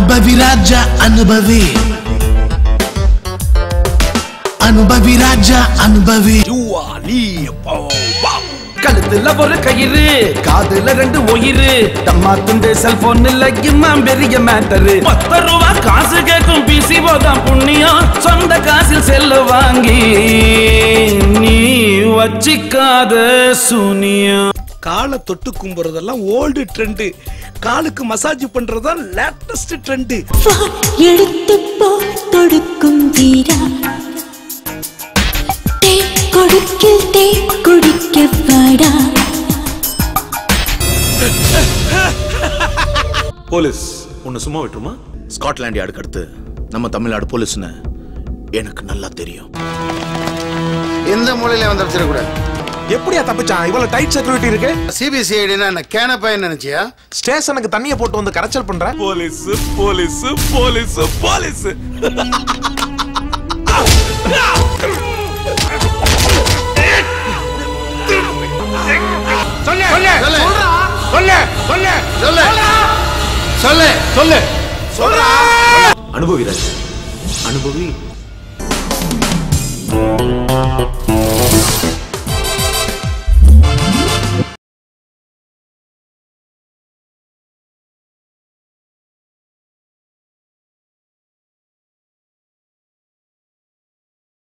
அனுபவி ராஜா அனுபவி அனுபவி ராஜா அனுபவி கழுத்துல ஒரு கயிறு காதுல ரெண்டு உயிரு தம்மா துண்டு செல்போன் இல்லையுமா பெரிய மேட்டரு பத்து ரூபா காசு கேட்கும் பிசி போதான் புண்ணியம் சொந்த காசில் செல்ல வாங்கி நீ வச்சிக்காத சூனியம் காலை தொட்டு கும்புறதெல்லாம் ஓல்டு ட்ரெண்டு காலுக்கு மசாஜ் பண்றதுதான் லேட்டஸ்ட் ட்ரெண்டு எடுத்து போ தொடுக்கும் வீரா தே கொடுக்க தே குடிக்க வாடா போலீஸ் உன்னை சும்மா விட்டுருமா ஸ்காட்லாண்ட் யார்டுக்கு அடுத்து நம்ம தமிழ்நாடு போலீஸ்னு எனக்கு நல்லா தெரியும் எந்த மூலையில வந்து வச்சிடக்கூடாது எப்படியா தப்பிச்சான் இவ்வளவு டைட் செக்யூரிட்டி இருக்கு சிபிசிஐடினா என்ன கேனப்பாயின்னு நினைச்சியா ஸ்டேஷனுக்கு தண்ணிய போட்டு வந்து கரைச்சல் பண்ற போலீஸ் போலீஸ் போலீஸ் போலீஸ் சொல்லு சொல்லு சொல்லு சொல்லு சொல்லு சொல்லு சொல்லு அனுபவி ராஜ் அனுபவி